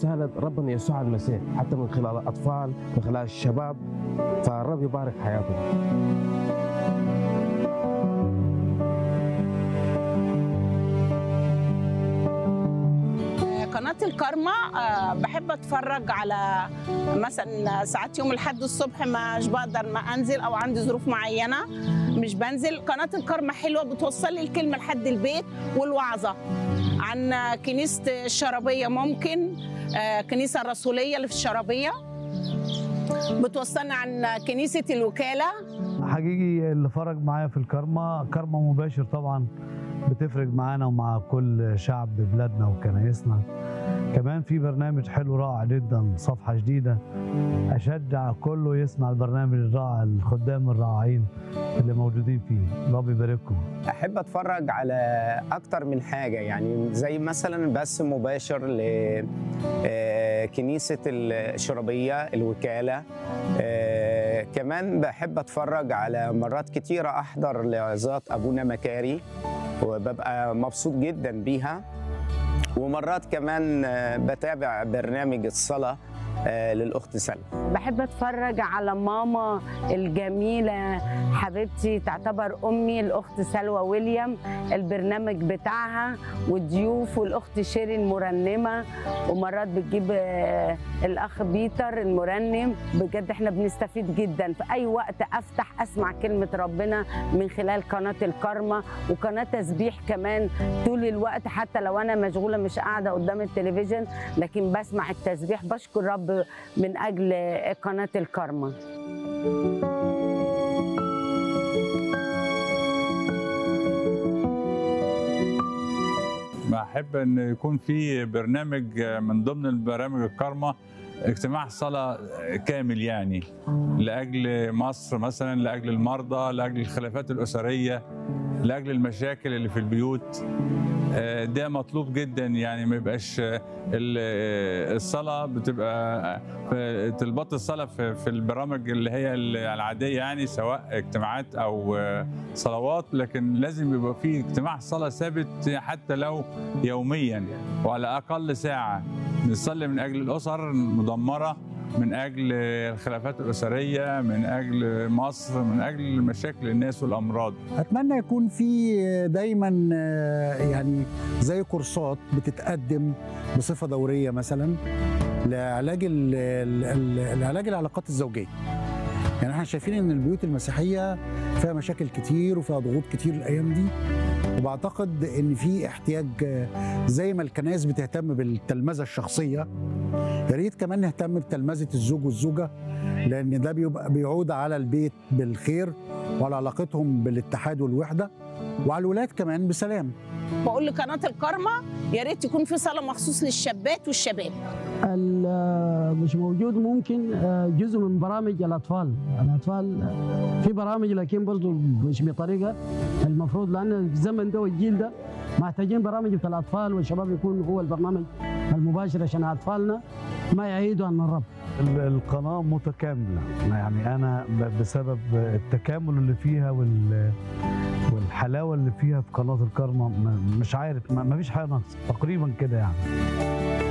رسالة ربنا يسوع المسيح حتى من خلال الأطفال من خلال الشباب فالرب يبارك حياتهم قناة الكارما آه، بحب اتفرج على مثلا ساعات يوم الاحد الصبح مش بقدر ما انزل او عندي ظروف معينة مش بنزل قناة الكارما حلوة بتوصل لي الكلمة لحد البيت والوعظة عن كنيسة الشرابية ممكن آه، كنيسة الرسولية اللي في الشرابية بتوصلنا عن كنيسة الوكالة حقيقي اللي فرج معايا في الكرمة كرمة مباشر طبعا بتفرق معانا ومع كل شعب بلادنا وكنايسنا كمان في برنامج حلو رائع جدا صفحة جديدة أشجع كله يسمع البرنامج الرائع الخدام الرائعين اللي موجودين فيه رب يبارككم احب اتفرج على اكتر من حاجه يعني زي مثلا بث مباشر ل آه، كنيسه الشربيه الوكاله آه، كمان بحب اتفرج على مرات كتيره احضر لعظات ابونا مكاري وببقى مبسوط جدا بيها ومرات كمان آه، بتابع برنامج الصلاه آه، للاخت سلمى بحب اتفرج على ماما الجميله حبيبتي تعتبر امي الاخت سلوى ويليام البرنامج بتاعها والضيوف والاخت شيري المرنمه ومرات بتجيب آه، الاخ بيتر المرنم بجد احنا بنستفيد جدا في اي وقت افتح اسمع كلمه ربنا من خلال قناه الكرمه وقناه تسبيح كمان طول الوقت حتى لو انا مشغوله مش قاعده قدام التلفزيون لكن بسمع التسبيح بشكر رب من اجل قناه الكرمه بحب ان يكون في برنامج من ضمن البرامج الكارما اجتماع صلاة كامل يعني لأجل مصر مثلا لأجل المرضى لأجل الخلافات الأسرية لأجل المشاكل اللي في البيوت آه، ده مطلوب جدا يعني ما يبقاش آه، ال- آه، الصلاة بتبقى في- تلبط الصلاة في في البرامج اللي هي العادية يعني سواء اجتماعات أو آه، صلوات لكن لازم يبقى في اجتماع صلاة ثابت حتى لو يوميا وعلى أقل ساعة نصلي من أجل الأسر المدمرة من أجل الخلافات الأسرية من أجل مصر من أجل مشاكل الناس والأمراض اتمنى يكون في دايما آه، يعني زي كورسات بتتقدم بصفه دوريه مثلا لعلاج ال- ال- ال- العلاج العلاقات الزوجيه يعني احنا شايفين ان البيوت المسيحيه فيها مشاكل كتير وفيها ضغوط كتير الايام دي وبعتقد ان في احتياج آه، زي ما الكنائس بتهتم بالتلمذه الشخصيه يا ريت كمان نهتم بتلمذه الزوج والزوجه لان ده بيبقى بيعود على البيت بالخير وعلى علاقتهم بالاتحاد والوحده وعلى الولاد كمان بسلام بقول لقناة الكارما يا ريت يكون في صلاة مخصوص للشابات والشباب ال- مش موجود ممكن آه، جزء من برامج الاطفال الاطفال آه، في برامج لكن برضو مش بطريقه المفروض لان الزمن ده والجيل ده محتاجين برامج بتاع الاطفال والشباب يكون هو البرنامج المباشر عشان اطفالنا ما يعيدوا عن الرب ال- القناة متكاملة يعني أنا ب- بسبب التكامل اللي فيها وال والحلاوة اللي فيها في قناة الكرمة م- مش عارف ما ما فيش حاجة ناقصة تقريبا كده يعني